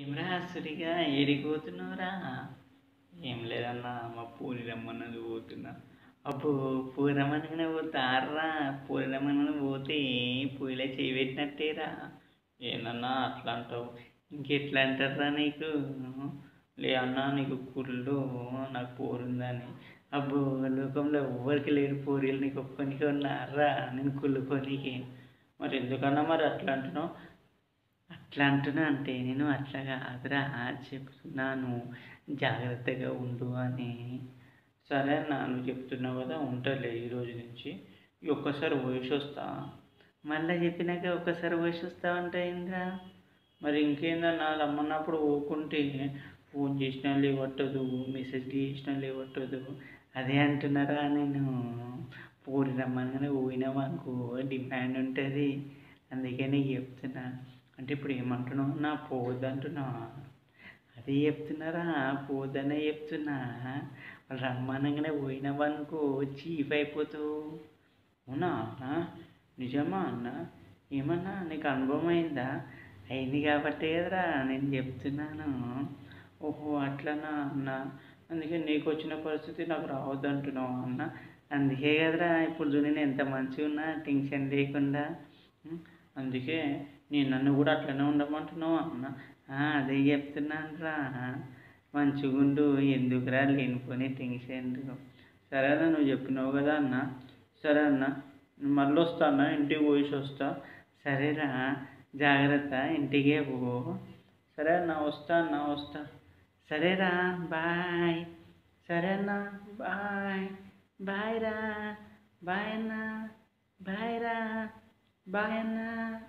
ఏమిరా సురిగా ఏడికి పోతున్నావురా ఏం లేదన్నా మా పూరి రమ్మన్నది పోతున్నా అప్పు పూరి రమ్మనగానే పోతారా పూరి రమ్మన్నది పోతే పూరిలో చేయి పెట్టినట్టేరా ఏందన్నా అట్లా అంటావు ఇంకెట్లా అంటారా నీకు లే అన్నా నీకు కుళ్ళు నాకు పోరుందని అబ్బో లోకంలో ఎవ్వరికి లేరు పూరీలు నీకు ఒక్కనికి ఉన్నారా నేను కుళ్ళుకోనికి మరి ఎందుకన్నా మరి అట్లా అంటున్నావు అట్లా అంటున్నా అంటే నేను అట్లా కాదురా చెప్తున్నాను జాగ్రత్తగా ఉండు అని సరే అన్న నువ్వు చెప్తున్నావు కదా ఉంటాలే ఈ రోజు నుంచి ఈ ఒక్కసారి వయసు వస్తా మళ్ళీ చెప్పినాక ఒక్కసారి వయసు వస్తావంటే ఏంద్రా మరి ఇంకేందన్నా రమ్మన్నప్పుడు పోకుంటే ఫోన్ చేసినా లేవట్టదు మెసేజ్ చేసినా లేవట్టదు అదే అంటున్నారా నేను పూరి రమ్మనగానే పోయినాం అనుకో డిమాండ్ ఉంటుంది అందుకే నీకు చెప్తున్నా అంటే ఇప్పుడు ఏమంటున్నావు నా పోవద్దంటున్నావా అదే చెప్తున్నారా పోదనే చెప్తున్నా వాళ్ళు రమ్మనగానే పోయినావనుకో చీప్ అయిపోతావు అవునా అన్న నిజమా అన్న ఏమన్నా నీకు అనుభవం అయిందా అయింది కాబట్టే కదరా నేను చెప్తున్నాను ఓహో అట్లనా అన్న అందుకే నీకు వచ్చిన పరిస్థితి నాకు రావద్దంటున్నావు అన్న అందుకే కదరా ఇప్పుడు చూడు నేను ఎంత మంచిగా ఉన్నా టెన్షన్ లేకుండా ఉం? అందుకే నేను నన్ను కూడా అట్లనే ఉండమంటున్నావు అన్న "ఆ, అదే చెప్తున్నాను రా మంచిగుండు ఎందుకురా లేనిపోని టెన్షన్ సరేనా నువ్వు చెప్పినావు కదా అన్న సరే అన్న మళ్ళీ వస్తా అన్న ఇంటికి పోయేసి వస్తా సరేరా జాగ్రత్త ఇంటికే పో సరే అన్న వస్తా అన్న వస్తా సరేరా బాయ్ సరే అన్న బాయ్ బాయ్ రా బాయ్ అన్న బాయ్ రా బాయ్ అన్న